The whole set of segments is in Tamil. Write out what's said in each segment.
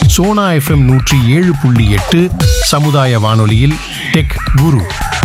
சோனா எஃப்எம் நூற்றி ஏழு புள்ளி எட்டு சமுதாய வானொலியில் டெக் குரு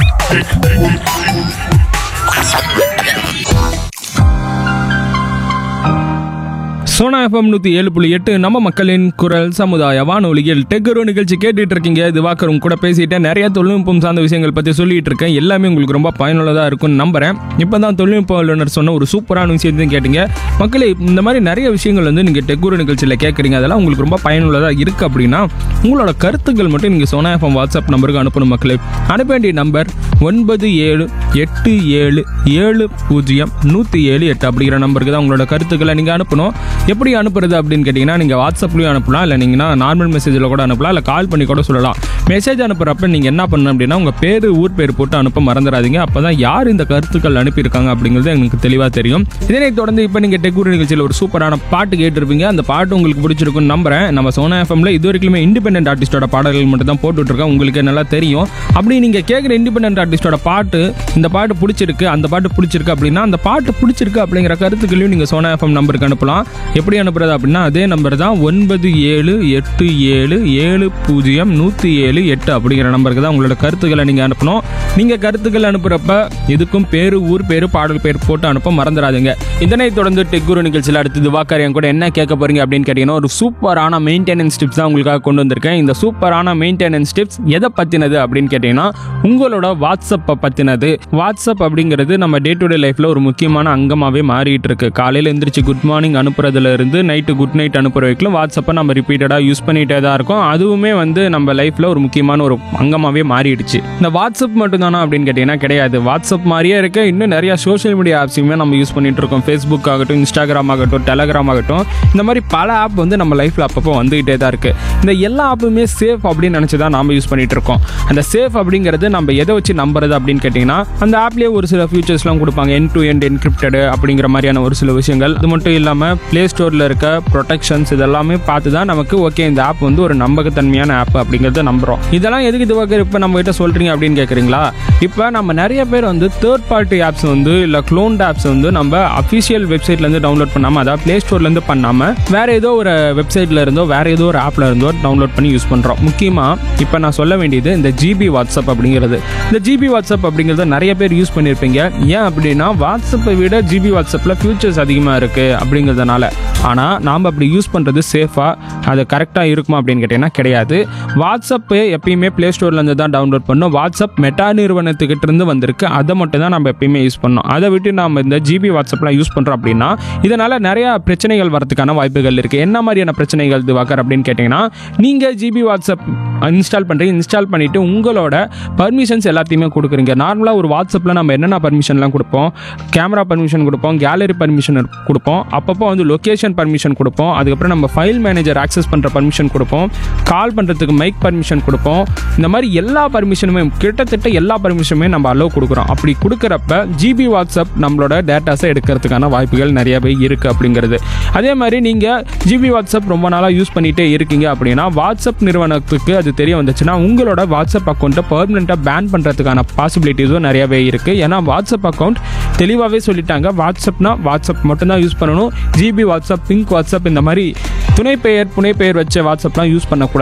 சோனா எஃப்எம் நூற்றி ஏழு புள்ளி எட்டு நம்ம மக்களின் குரல் சமுதாய வானொலியில் டெக்கரோ நிகழ்ச்சி கேட்டுட்டு இருக்கீங்க திவாகரும் கூட பேசிட்டேன் நிறைய தொழில்நுட்பம் சார்ந்த விஷயங்கள் பற்றி சொல்லிட்டு இருக்கேன் எல்லாமே உங்களுக்கு ரொம்ப பயனுள்ளதாக இருக்கும்னு நம்புறேன் இப்போ தான் தொழில்நுட்ப வல்லுநர் சொன்ன ஒரு சூப்பரான விஷயத்தையும் கேட்டீங்க மக்களே இந்த மாதிரி நிறைய விஷயங்கள் வந்து நீங்கள் டெக்கரோ நிகழ்ச்சியில் கேட்குறீங்க அதெல்லாம் உங்களுக்கு ரொம்ப பயனுள்ளதாக இருக்குது அப்படின்னா உங்களோட கருத்துக்கள் மட்டும் நீங்கள் சோனா எஃப்எம் வாட்ஸ்அப் நம்பருக்கு அனுப்பணும் மக்களே அனுப்ப வேண்டிய நம்பர் ஒன்பது ஏழு எட்டு ஏழு ஏழு பூஜ்ஜியம் நூற்றி ஏழு எட்டு அப்படிங்கிற நம்பருக்கு தான் உங்களோட கருத்துக்களை நீங்கள் அனுப்பணும் எப்படி அனுப்புறது அப்படின்னு கேட்டிங்கன்னா நீங்கள் வாட்ஸ்அப்லேயும் அனுப்பலாம் இல்லை நீங்கன்னா நார்மல் மெசேஜில் கூட அனுப்பலாம் இல்லை கால் பண்ணி கூட சொல்லலாம் மெசேஜ் அனுப்புகிறப்ப நீங்கள் என்ன பண்ணணும் அப்படின்னா உங்கள் பேர் ஊர் பேர் போட்டு அனுப்ப மறந்துடாதீங்க அப்போ தான் யார் இந்த கருத்துக்கள் அனுப்பியிருக்காங்க அப்படிங்கிறது எனக்கு தெளிவாக தெரியும் இதனைத் தொடர்ந்து இப்போ நீங்கள் டெக்கூர் நிகழ்ச்சியில் ஒரு சூப்பரான பாட்டு கேட்டிருப்பீங்க அந்த பாட்டு உங்களுக்கு பிடிச்சிருக்குன்னு நம்புறேன் நம்ம சோனா எஃப்எம்ல இது வரைக்குமே இண்டிபெண்டன்ட் ஆர்டிஸ்டோட பாடல்கள் மட்டும் தான் போட்டுட்ருக்கேன் உங்களுக்கு நல்லா தெரியும் அப்படி நீங்கள் கேட்குற இண்டிபெண்டன்ட் ஆர்டிஸ்டோட பாட்டு இந்த பாட்டு பிடிச்சிருக்கு அந்த பாட்டு பிடிச்சிருக்கு அப்படின்னா அந்த பாட்டு பிடிச்சிருக்கு அப்படிங்கிற கருத்துக்களையும் நீங்கள் சோனா எஃப்எம் நம்பருக்கு அனுப்பலாம் எப்படி அனுப்புறது அப்படின்னா அதே நம்பர் தான் ஒன்பது ஏழு எட்டு ஏழு ஏழு பூஜ்ஜியம் நூற்றி ஏழு எட்டு அப்படிங்கிற நம்பருக்கு தான் உங்களோட கருத்துக்களை நீங்கள் அனுப்பணும் நீங்கள் கருத்துக்கள் அனுப்புகிறப்ப இதுக்கும் பேரு ஊர் பேரு பாடல் பேர் போட்டு அனுப்ப மறந்துடாதீங்க இதனை தொடர்ந்து டெக்குரு நிகழ்ச்சியில் அடுத்தது வாக்காரியம் கூட என்ன கேட்க போறீங்க அப்படின்னு கேட்டீங்கன்னா ஒரு சூப்பரான மெயின்டெனன்ஸ் டிப்ஸ் தான் உங்களுக்காக கொண்டு வந்திருக்கேன் இந்த சூப்பரான மெயின்டெனன்ஸ் டிப்ஸ் எதை பற்றினது அப்படின்னு கேட்டிங்கன்னா உங்களோட வாட்ஸ்அப்பை பற்றினது வாட்ஸ்அப் அப்படிங்கிறது நம்ம டே டு டே லைஃப்பில் ஒரு முக்கியமான அங்கமாகவே மாறிட்டு இருக்கு காலையில் எந்திரிச்சு குட் மார்னிங் அனுப்புறதுல இருந்து நைட்டு குட் நைட் அனுப்புற வரைக்கும் வாட்ஸ்அப்பை நம்ம ரிப்பீட்டடாக யூஸ் பண்ணிகிட்டே தான் இருக்கோம் அதுவுமே வந்து நம்ம லைஃப்பில் ஒரு முக்கியமான ஒரு அங்கமாகவே மாறிடுச்சு இந்த வாட்ஸ்அப் மட்டும்தானா அப்படின்னு கேட்டிங்கன்னா கிடையாது வாட்ஸ்அப் மாதிரியே இருக்க இன்னும் நிறைய சோஷியல் மீடியா ஆப்ஸுமே நம்ம யூஸ் பண்ணிட்டு இருக்கோம் ஃபேஸ்புக் ஆகட்டும் இன்ஸ்டாகிராம் ஆகட்டும் டெலகிராம் ஆகட்டும் இந்த மாதிரி பல ஆப் வந்து நம்ம லைஃப்பில் அப்பப்போ வந்துகிட்டே தான் இருக்குது இந்த எல்லா ஆப்புமே சேஃப் அப்படின்னு நினச்சி தான் நாம யூஸ் பண்ணிட்டு இருக்கோம் அந்த சேஃப் அப்படிங்கிறது நம்ம எதை வச்சு நம்புறது அப்படின்னு கேட்டிங்கன்னா அந்த ஆப்லேயே ஒரு சில ஃபியூச்சர்ஸ்லாம் கொடுப்பாங்க என் டு எண்ட் என்கிரிப்டடு அப்படிங்கிற மாதிரியான ஒரு சில விஷயங்கள் அது மட்டும் இல்லாமல் ப்ளே ஸ்டோரில் இருக்க ப்ரொடெக்ஷன்ஸ் இதெல்லாமே பார்த்து தான் நமக்கு ஓகே இந்த ஆப் வந்து ஒரு நம்பகத்தன்மையான ஆப் அப்படிங்கிறத நம்புகிறோம் இதெல்லாம் எதுக்கு இதுவாக இப்போ நம்ம கிட்ட சொல்கிறீங்க அப்படின்னு கேட்குறீங்களா இப்போ நம்ம நிறைய பேர் வந்து தேர்ட் பார்ட்டி ஆப்ஸ் வந்து இல்லை க்ளோன்ட் ஆப்ஸ் வந்து நம்ம அஃபிஷியல் வெப்சைட்லேருந்து டவுன்லோட் பண்ணாமல் அதாவது ப்ளே ஸ்டோர்லேருந்து பண்ணாமல் வேற ஏதோ ஒரு வெப்சைட்டில் இருந்தோ வேற ஏதோ ஒரு ஆப்பில் இருந்தோ டவுன்லோட் பண்ணி யூஸ் பண்ணுறோம் முக்கியமாக இப்போ நான் சொல்ல வேண்டியது இந்த ஜிபி வாட்ஸ்அப் அப்படிங்கிறது இந்த ஜிபி வாட்ஸ்அப் அப்படிங்கிறத நிறைய பேர் யூஸ் பண்ணியிருப்பீங்க ஏன் அப்படின்னா வாட்ஸ்அப்பை விட ஜிபி வாட்ஸ்அப்பில் ஃபியூச்சர்ஸ் அதிகமாக இருக்குது அப்படிங்கிறதுனால ஆனால் நாம் அப்படி யூஸ் பண்ணுறது சேஃபாக அது கரெக்டாக இருக்குமா அப்படின்னு கேட்டிங்கன்னா கிடையாது வாட்ஸ்அப்பு எப்பயுமே ப்ளே ஸ்டோர்லேருந்து தான் டவுன்லோட் பண்ணோம் வாட்ஸ்அப் மெட்டா நிறுவனத்துக்கிட்ட இருந்து வந்திருக்கு அதை மட்டும் தான் நம்ம எப்பயுமே யூஸ் பண்ணோம் அதை விட்டு நம்ம இந்த ஜிபி வாட்ஸ்அப்லாம் யூஸ் பண்ணுறோம் அப்படின்னா இதனால் நிறையா பிரச்சனைகள் வரதுக்கான வாய்ப்புகள் இருக்குது என்ன மாதிரியான பிரச்சனைகள் இதுவாக்கர் அப்படின்னு கேட்டிங்கன்னா நீங்கள் ஜிபி வாட்ஸ்அப் இன்ஸ்டால் பண்ணுறீங்க இன்ஸ்டால் பண்ணிவிட்டு உங்களோட பர்மிஷன்ஸ் எல்லாத்தையுமே கொடுக்குறீங்க நார்மலாக ஒரு வாட்ஸ்அப்பில் நம்ம என்னென்ன பர்மிஷன்லாம் கொடுப்போம் கேமரா பர்மிஷன் கொடுப்போம் கேலரி பர்மிஷன் கொடுப்போம் அப்பப்போ வந்து லொக்கேஷன் பர்மிஷன் கொடுப்போம் அதுக்கப்புறம் நம்ம ஃபைல் மேனேஜர் ஆக்சஸ் பண்ணுற பர்மிஷன் கொடுப்போம் கால் பண்ணுறதுக்கு மைக் பர்மிஷன் கொடுப்போம் இந்த மாதிரி எல்லா பர்மிஷனுமே கிட்டத்தட்ட எல்லா பர்மிஷனுமே நம்ம அலோவ் கொடுக்குறோம் அப்படி கொடுக்குறப்ப ஜிபி வாட்ஸ்அப் நம்மளோட டேட்டாஸை எடுக்கிறதுக்கான வாய்ப்புகள் நிறையவே இருக்குது அப்படிங்கிறது அதே மாதிரி நீங்கள் ஜிபி வாட்ஸ்அப் ரொம்ப நாளாக யூஸ் பண்ணிகிட்டே இருக்கீங்க அப்படின்னா வாட்ஸ்அப் நிறுவனத்துக்கு அது தெரிய வந்துச்சுன்னா உங்களோட வாட்ஸ்அப் அக்கௌண்ட்டை பர்மனெண்ட்டாக பேன் பண்ணுறதுக்கான பாசிபிலிட்டிஸும் நிறையவே இருக்குது ஏன்னா வாட்ஸ்அப் அக்கௌண்ட் தெளிவாகவே சொல்லிட்டாங்க வாட்ஸ்அப்னா வாட்ஸ்அப் மட்டும்தான் யூஸ் பண்ணணும் ஜிபி வாட்ஸ்அப் பிங்க் வாட்ஸ்அப் இந்த மாதிரி துணை பெயர் புனை பெயர் வச்ச வாட்ஸ்அப்லாம் யூஸ் பண்ணக்கூடாது